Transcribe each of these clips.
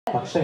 പക്ഷേ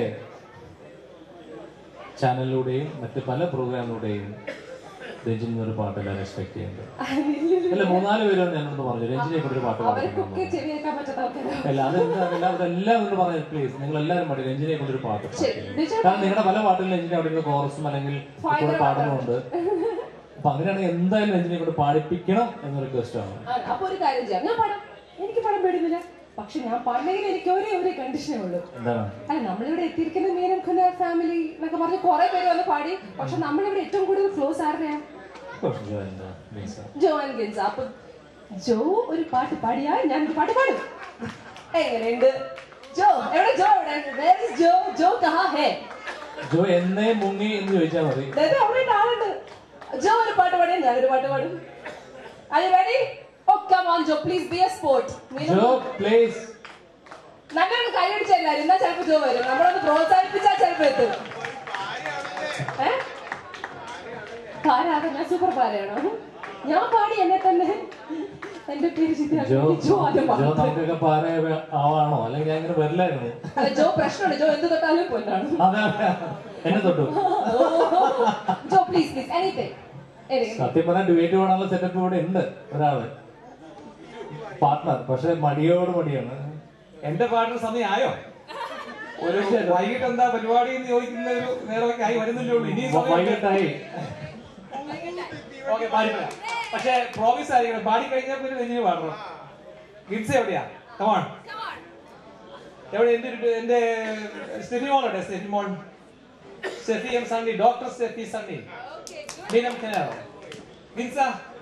ചാനലിലൂടെയും മറ്റ് പല പ്രോഗ്രാമിലൂടെയും രഞ്ജിനി ഒരു പാട്ട് എല്ലാവരും എക്സ്പെക്ട് ചെയ്യുന്നുണ്ട് അല്ല മൂന്നാല് പേരും എന്നോട് പറഞ്ഞു രഞ്ജിനിയെ കൊണ്ടൊരു പാട്ട് പാടിക്കണം അവർക്കൊക്കെ ചെവിയേക്കാൻ പറ്റാത്ത ആൾക്കാരാ അല്ല അതെന്താ എല്ലാവരും എല്ലാം കൊണ്ട് പറഞ്ഞു പ്ലീസ് നിങ്ങൾ എല്ലാവരും പാടി രഞ്ജിനിയെ കൊണ്ടൊരു പാട്ട് ശരി, പാടിക്കണം. രഞ്ജിനി- കാരണം നിങ്ങളുടെ പല പാട്ടിലും രഞ്ജിനി അവിടെ ഇരുന്ന് കോറസും അല്ലെങ്കിൽ കൂടെ പാടുന്നുണ്ട് അപ്പൊ അങ്ങനെയാണെങ്കിൽ എന്തായാലും രഞ്ജിനിയെ കൊണ്ട് പാടിപ്പിക്കണം എന്ന റിക്വസ്റ്റ് ആണ് ആ, അപ്പൊ ഒരു കാര്യം ചെയ്യാം ഞാൻ പാടാം എനിക്ക് പാടാൻ പേടുന്നില്ല പക്ഷെ ഞാൻ പാടണമെങ്കിൽ എനിക്ക് ഒരേ ഒരു കണ്ടീഷനേ ഉള്ളൂ എന്താണ് അല്ല നമ്മളിവിടെ എത്തിയിരിക്കുന്ന മീനം ഖുന ഫാമിലി എന്നൊക്കെ പറഞ്ഞ് കുറെ പേര് വന്ന് പാടി പക്ഷെ നമ്മളിവിടെ ഏറ്റവും കൂടുതൽ ക്ലോസ് ആരുടെയാ കുറച്ച് എന്താ പ്ലീസ് ജോൻ ഗിൻസ് അപ്പൊ ജോ ഒരു പാട്ട് പാടിയാൽ ഞാൻ ഒരു പാട്ട് പാടും എങ്ങനെയുണ്ട് ജോ എവിടെ ജോ എവിടെ Where is ജോ ജോ കഹാ ഹേ ജോ എന്നേ മുങ്ങി എന്ന് ചോദിച്ചാൽ മതി അതായത് അവിടെ ഒരു ആളുണ്ട് ജോ ഒരു പാട്ട് പാടിയാൽ ഞാനൊരു പാട്ട് പാടും Are you ready? Oh, come on, Joe. Please be a sport. Jo please നല്ലൊരു കൈയടിച്ച എല്ലാരും എന്നാ ചിലപ്പോ ജോ വരും നമ്മളൊന്ന് പ്രോത്സാഹിപ്പിച്ചാൽ ചിലപ്പോ എത്തും ഏ? പാരാതെ ഞാൻ സൂപ്പർ പാരയാണോ ഞാൻ പാടി എന്നെ തന്നെ എന്റെ പേര് ചിത്രാ. ജോ ജോ ആദ്യം ജോ പാടും. നമുക്കൊക്കെ പാറ ആവാണോ അല്ലെങ്കിൽ ഞാൻ ഇങ്ങനെ വരില്ലായിരുന്നു അല്ല, ജോ പ്രശ്നമുണ്ട് ജോ എന്ത് തൊട്ടാലും പൊന്നാണ് അതെ അതെ. എന്നെ തൊട്ടു ജോ പ്ലീസ് പ്ലീസ് എനിത്തിങ് സത്യം പറഞ്ഞാൽ ഡുവേറ്റ് പാടാനുള്ള സെറ്റപ്പ് ഇവിടെ ഉണ്ട് ഒരാള് പാർട്ട്ണർ പക്ഷെ മടിയോട് മടിയാണ് എന്റെ പാട്ടിന് സമയമായോ ഒരു വൈകിട്ട് എന്താ പരിപാടി എന്ന് ചോദിക്കുന്ന ഒരു നേരമൊക്കെ ആയി വരുന്നില്ലേ ഉള്ളൂ ഇനിയും സമയം വൈകിട്ടായി ഓക്കെ പാടിപ്പോരാ പക്ഷെ പ്രോമിസ് ആയിരിക്കണം പാടി കഴിഞ്ഞാൽ പിന്നെ നെഞ്ഞിന് പാടണം ഗിഫ്റ്റ്സ് എവിടെയാ കമാൺ എവിടെ എന്റെ ഒരു- എന്റെ സ്റ്റെഫി മോൾ ഉണ്ട് സ്റ്റെഫി മോൾ സ്റ്റെഫി എം സണ്ണി ഡോക്ടർ സ്റ്റെഫി സണ്ണി മീനം കനാറോ ഗിൻസ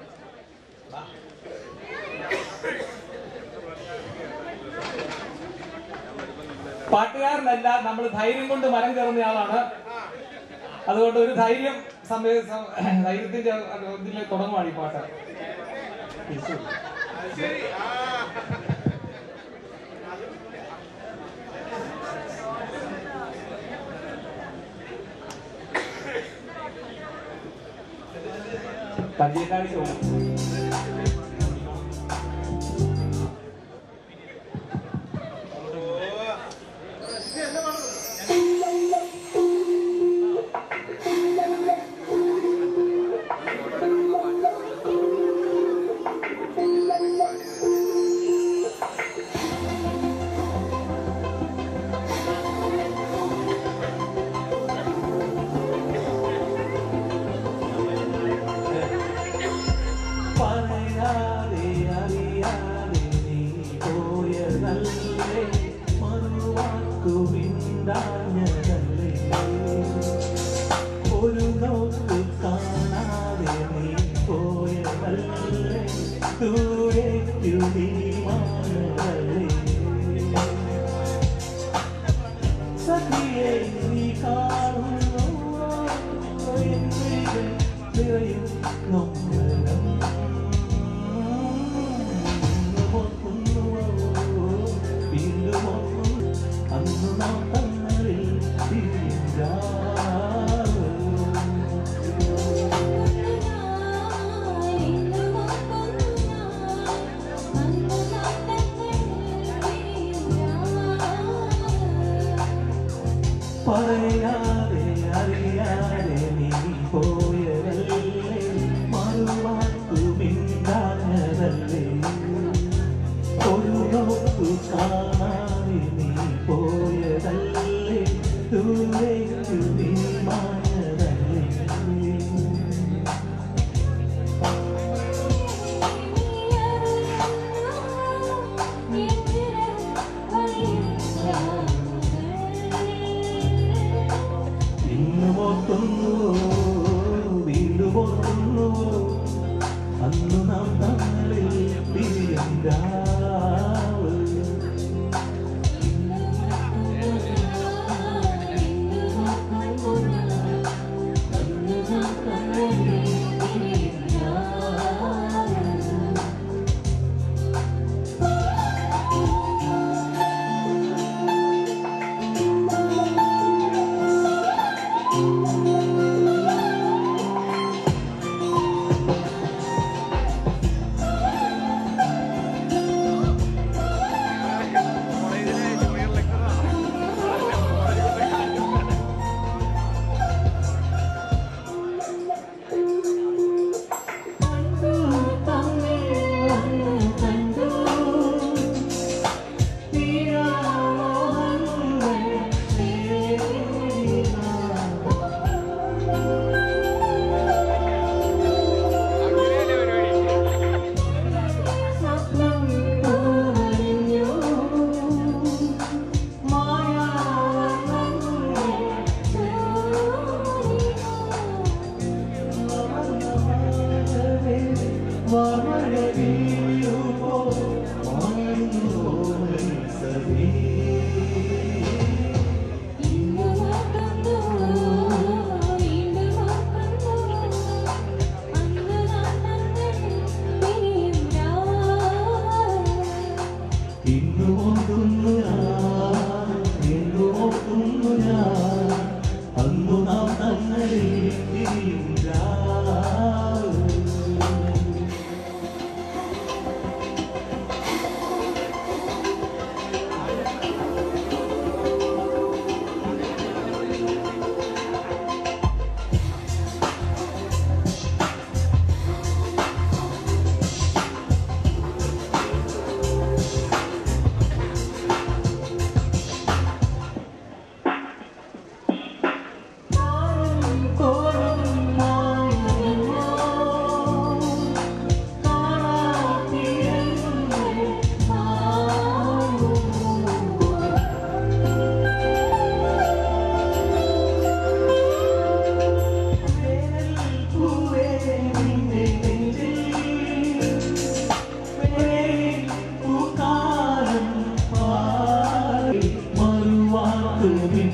പാട്ടുകാരനല്ല നമ്മൾ ധൈര്യം കൊണ്ട് മരം കയറുന്നയാളാണ് അതുകൊണ്ട് ഒരു ധൈര്യം സമയ സം- ധൈര്യത്തിന്റെ ഇതിൽ തുടങ്ങുവാണ് ഈ പാട്ട് പഞ്ചേക്കാടി ചോദിച്ചു പറയാതെ അറിയാതെ നീ പോയതല്ലേ മറുവാക്കു മിണ്ടാഞ്ഞതല്ലേ ഒരു നോക്ക് കാണാതെ നീ പോയതല്ലേ ദൂരേക്കു നീ മാറല്ലേ സഖിയെ നീ കാണുന്നു എന്നിലെ നിറയും നൊമ്പരം വീണ്ടും അന്ന് നാം തങ്ങളിൽ തിരിഞ്ഞാവ് പറയാതെ അറിയാതെ നീ പോയതല്ലേ മറുവാക്കു മിണ്ടാഞ്ഞതല്ലേ ഒരു നോക്കു കാണാതെ നീ പോയതല്ലേ ദൂരേക്കു നീ മാഞ്ഞതല്ലേ ഇന്ന് മോർക്കുന്നു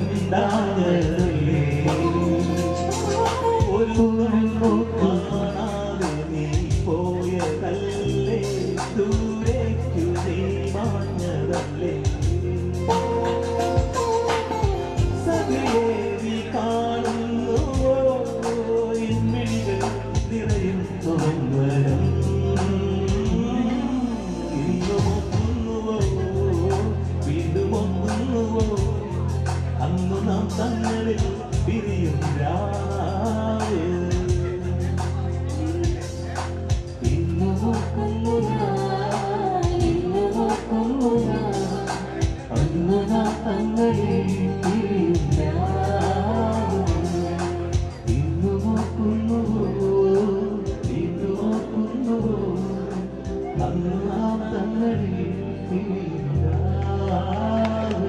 മിണ്ടാഞ്ഞതല്ലേ ഒരു നോക്ക് കാണാതെ നീ പോയതല്ലേ ദൂരേക്കു നീ മാഞ്ഞതല്ലേ സഖിയേവി കാണുന്നുവോ ഇൻമിഴികൾ നിറയും തുറന്നരം ഇന്നും ഒന്നുവോ വീണ്ടും ഒന്നുവോ അന്നു നാം തങ്ങളിൽ പിരിയും രാവ് ഇന്നു നോക്കുന്നു ഞാൻ, ഇന്നു നോക്കുന്നു ഞാൻ. അന്നു നാം തങ്ങളിൽ പിരിയും രാവ്. ഇന്നു നോക്കുന്നുവോ, ഇന്നു നോക്കുന്നുവോ. അന്നു നാം തങ്ങളിൽ പിരിയും രാവ്.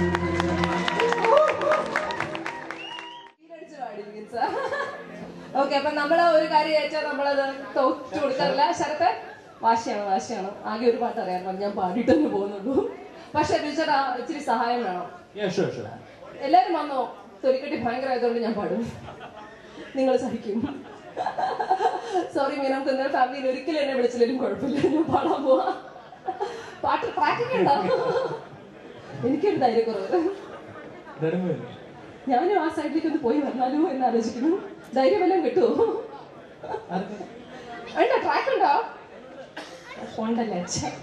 ഓക്കെ അപ്പൊ നമ്മള് ഒരു കാര്യം ഏറ്റാൽ നമ്മളത് തോറ്റു കൊടുക്കാറില്ല ശരത്ത് വാശിയാണ് വാശിയാണ് ആകെ ഒരു പാട്ട് അറിയാം ഞാൻ പാടിയിട്ട് തന്നെ പോകുന്നുള്ളൂ പക്ഷെ ടീച്ചർ ഇച്ചിരി സഹായം വേണം Yeah, sure, sure. എല്ലാരും വന്നോ തൊലിക്കെട്ടി ഭയങ്കരമായതുകൊണ്ട് ഞാൻ പാടും നിങ്ങൾ സഹിക്കും സോറി മീ നമുക്ക് ഇന്നലെ ഫാമിലിയിൽ ഒരിക്കലും എന്നെ വിളിച്ചില്ലെങ്കിലും കുഴപ്പമില്ല ഞാൻ പാടാൻ പോവാ പാട്ട് പ്രാക്ടിക്കൽ ഉണ്ടോ എനിക്കൊരു ധൈര്യക്കുറവ് നെടുമുടി. ഞാനും ആ സൈഡിലേക്ക് ഒന്ന് പോയി വന്നാലോ എന്ന് ആലോചിക്കുന്നു ധൈര്യം വല്ലതും കിട്ടുമോ ആർക്ക്? ഉണ്ടോ ട്രാക്ക് ഉണ്ടോ ഉണ്ടല്ലേ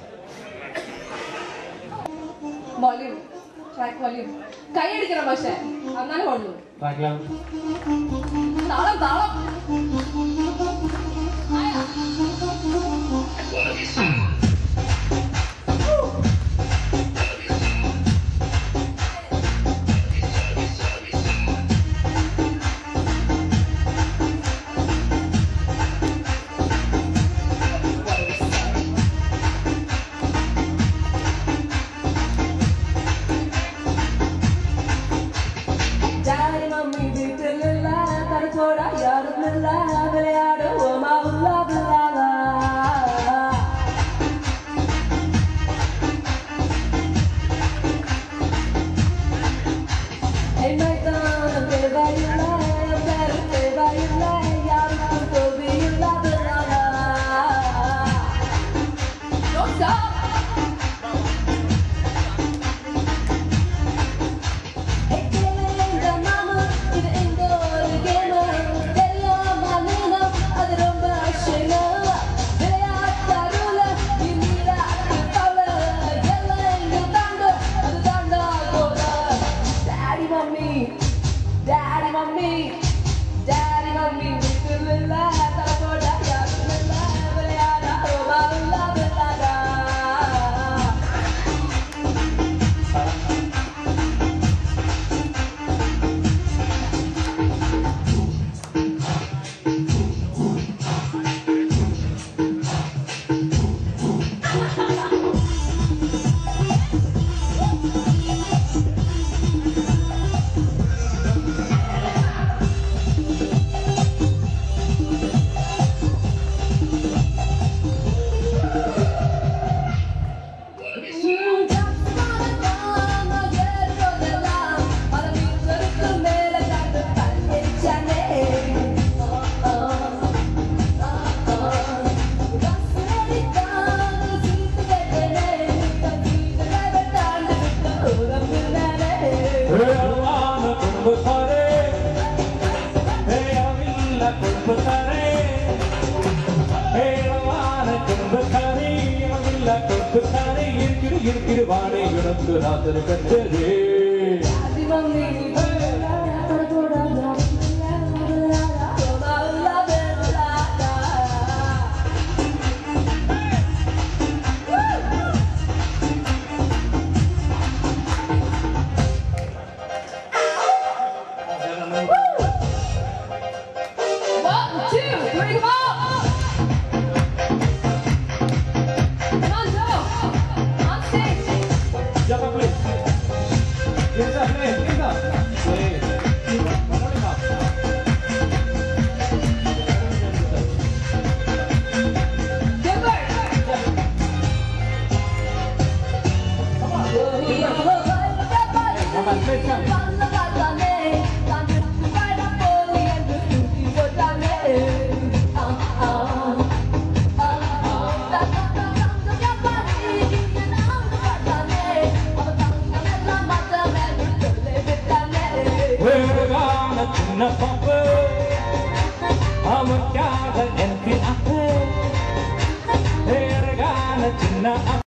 വോല്യൂം ട്രാക്ക് വോല്യൂം കൈയടിക്കണം പക്ഷേ എന്നാലും കൊള്ളു Track level. താളം താളം ഡാഡി മമ്മി വീട്ടിലില്ല തലച്ചോട യാതൊന്നില്ല വിളയാട് ഓമാവുള്ള പിള്ളാവ എന്നൈത്താണ് പേവായുള്ള പേര് പേവായുള്ള യാതൊന്നും തോന്നിയുള്ള പിള്ളാവ Don't stop! Daddy, mommy, daddy, mommy, വിട്ടുള്ള തലകോട്ട യാതൊന്നില്ല വിളയാട ഓമാവുള്ള പിള്ളാട ಹೇಳುವಾನ ಕುಂಭಕರೆ ಹೇಯವಿಲ್ಲ ಕುಂಭಕರೆ ಹೇಳುವಾನ ಕುಂಭಕರೆ ಅವಿಲ್ಲ ಕುಂಭಕರೆ ಇರ್ಕಿರು ಇರ್ಕಿರು ಬಾಣೆ ಇಣಕು ರಾತರು ಕಟ್ಟರೆ One, two, three, come on! Come on, Joe! On stage! Jump up, please. Yes, sir, please. சின்ன பாப்பு அவனுக்காக எனக்கு அப்பே அழகான சின்ன